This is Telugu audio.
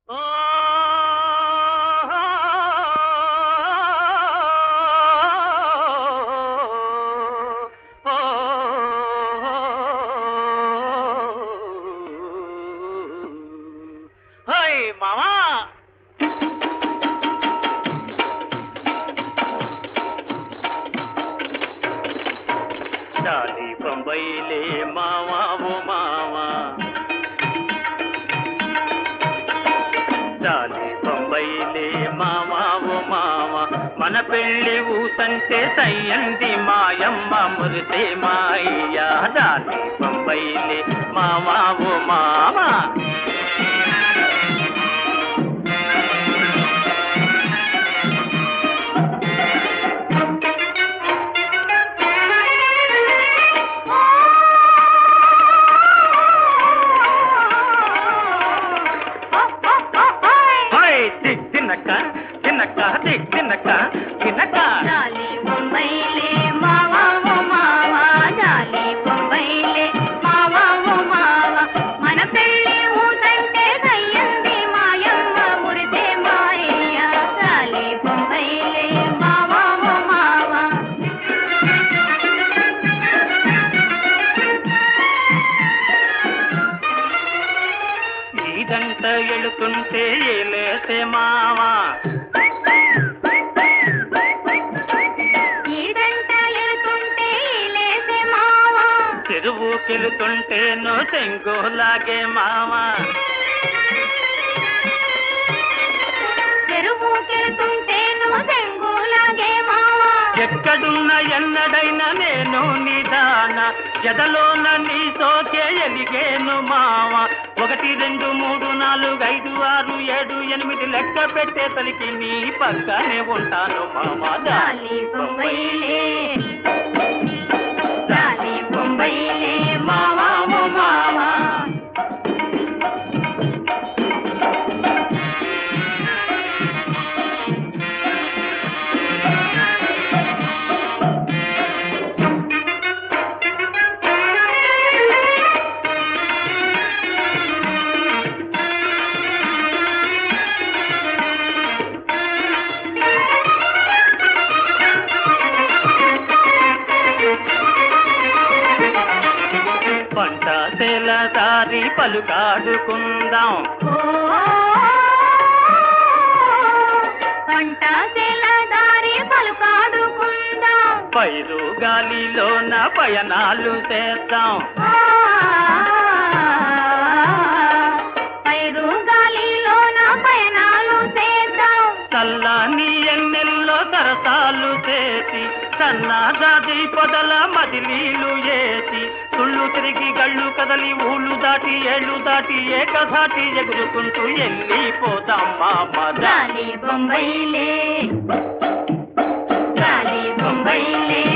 హోయ్ మామా డాలి బొంబైలే మావా ఓ మావా డాలి బొంబైలే మావా ఓ మావా మన పెళ్ళి ఊసంటే సయ్యంది మాయమ్మ మురితే మాయ్యా డాలి బొంబైలే మావా ఓ మావా హాయ్ దిక్ తిన్నక్క తిన్నక్క దిక్ తిన్నక్క తిన్నక్క జాలి బొంబైలే మావా ఓ మావా జాలి బొంబైలే మావా ఓ మావా మన పెళ్ళి ఊసంటే దయ్యంది మాయమ్మ మురితే మాయ్య జాలి బొంబైలే మావా ఓ మావా ఇదంతా ఎడుతుంటే ఏలేసే మావా ఈడంట ఎలుతుంటే లేసే మావా చెరువుకెళ్తుంటే నో చెంగోలాగే మావా చెరువుకెళ్తుంటే నువ్వు చెంగులాగే మావా ఎక్కడున్న ఎన్నడైనా నేను నిదాన జదలోన నీ సోకే ఎలిగేను మావ ఒకటి రెండు మూడు నాలుగు ఐదు ఆరు ఏడు ఎనిమిది లెక్క పెట్టే తలికి నీ పక్కనే ఉంటాను మామ జాలి బొంబైలే జాలి బొంబైలే మావా ఓ మావా పంట తెల దారి పలుకాడుకుందాం పంట చెల దారి పలుకాడుకుందాం పైరు గాలిలోన పయనాలు చేద్దాం పైరు గాలిలోన పయనాలు చేద్దాం చల్లని ఎన్నెల్లో సరసాలు చేసి సన్నాజాది పొదల మదిలీలు ఏసి తుళ్ళు తిరిగి గళ్ళు కదలి ఊళ్ళు దాటి ఏళ్ళు దాటి ఏక దాటి ఎగురుకుంటూ వెళ్ళిపోతాం మా మద జాలి బొంబైలే జాలి బొంబైలే